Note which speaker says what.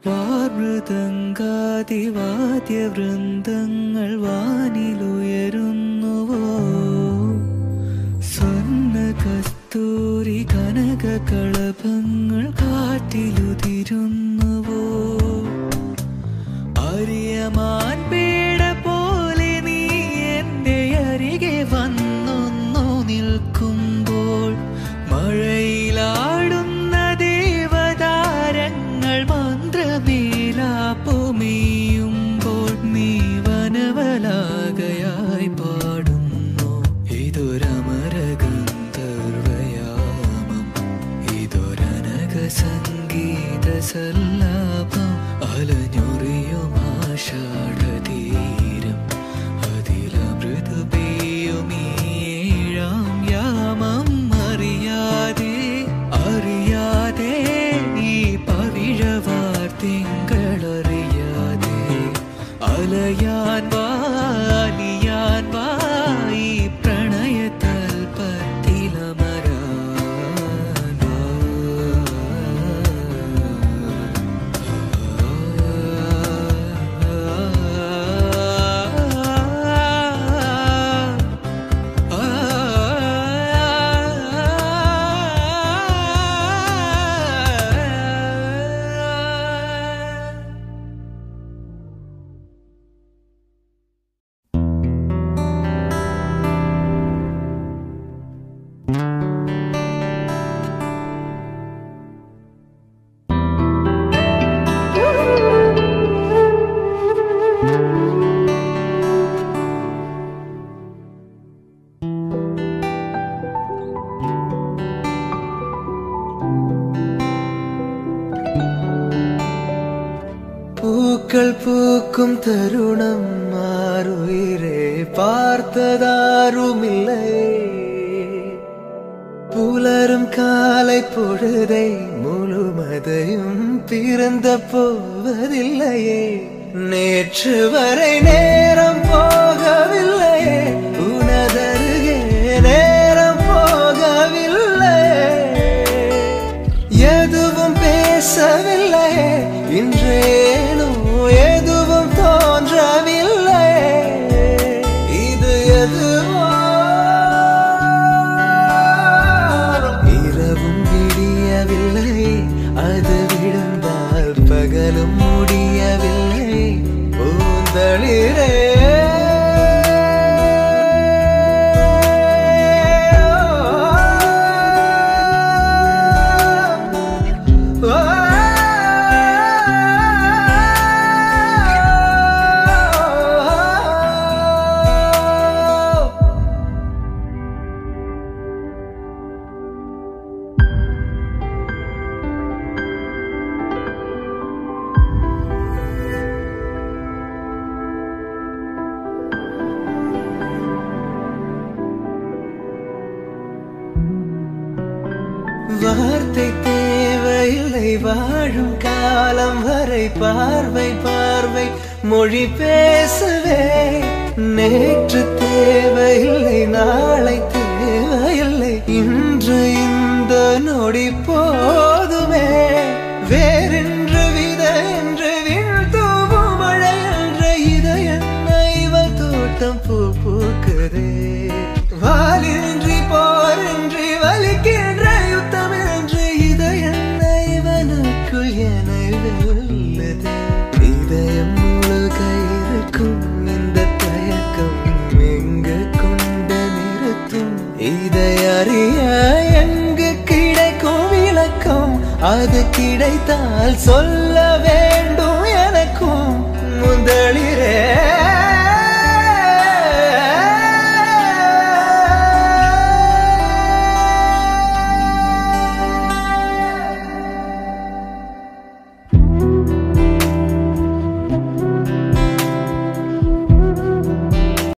Speaker 1: വാദ്യവൃന്ദങ്ങൾ വാനിലുയരുന്നുവോ സ്വർണ്ണ കസ്തൂരി കനക കളഭങ്ങൾ കാറ്റിലുതിരുന്നുവോ അറിയമാൻ പേട പോലെ നീ എന്റെ അരികെ വന്നൊന്നു നിൽക്കുമ്പോൾ മഴയിലാടുന്ന ദേവതാരങ്ങൾ മന്ത്രമേലാപ്പുമെയ്യുമ്പോൾ നീ വനവലാകയായി പാടുന്നു ഇതൊരമരഗന്ധർവയാമം ഇതൊരനക സംഗീത സല്ലാപം അലഞ്ഞൊറിയും ആഷാഢതീരം അതിലമൃദു പെയ്യുമീഴാം യാമം അറിയാതെ അറിയാതെ ഈ പവിഴവാർ തിങ്കളറിയാതെ അലയാൻ വാലിയാൻ വായി പ്രണയത്തൽ പത്തിലമരാൻ
Speaker 2: பூக்கள் பூக்கும் தருணம் மாறுயிரே பார்த்ததாருமில்லை புலரும் காலை பொழுதை முழுமதையும் பிறந்த போவதில்லையே நேற்று வரை நேரம் போகவில்லையே உனதருகே நேரம் போகவில்லை எதுவும் பேசவில்லை இன்றேனோ எதுவும் தோன்றவில்லை இது எதுவோ இரவும் விடியவில்லை அது விழுந்தால் பகலும் முடியவில்லை பூந்தளிரே வார்த்தை தேவையில்லை வாழும் காலம் வரை பார்வை பார்வை மொழி பேசவே நேற்று தேவையில்லை நாளை தேவையில்லை இன்று இந்த நொடி போதுமே வேறென்று வித என்று விழ் தூவும் மழை என்ற இதய இவள் தோட்டம் பூ பூக்குதே வாலின்றி போரின்றி வலிக்கின்ற யுத்தம் என்று இதய இவனுக்குள் என வெல்லுதே இதயம் முழுக இருக்கும் இந்த தயக்கம் எங்கு கொண்டு நிறுத்தும் இதை அறிய எங்கு கிடைக்கும் விளக்கம் அது கிடைத்தால் சொல்ல வேண்டும்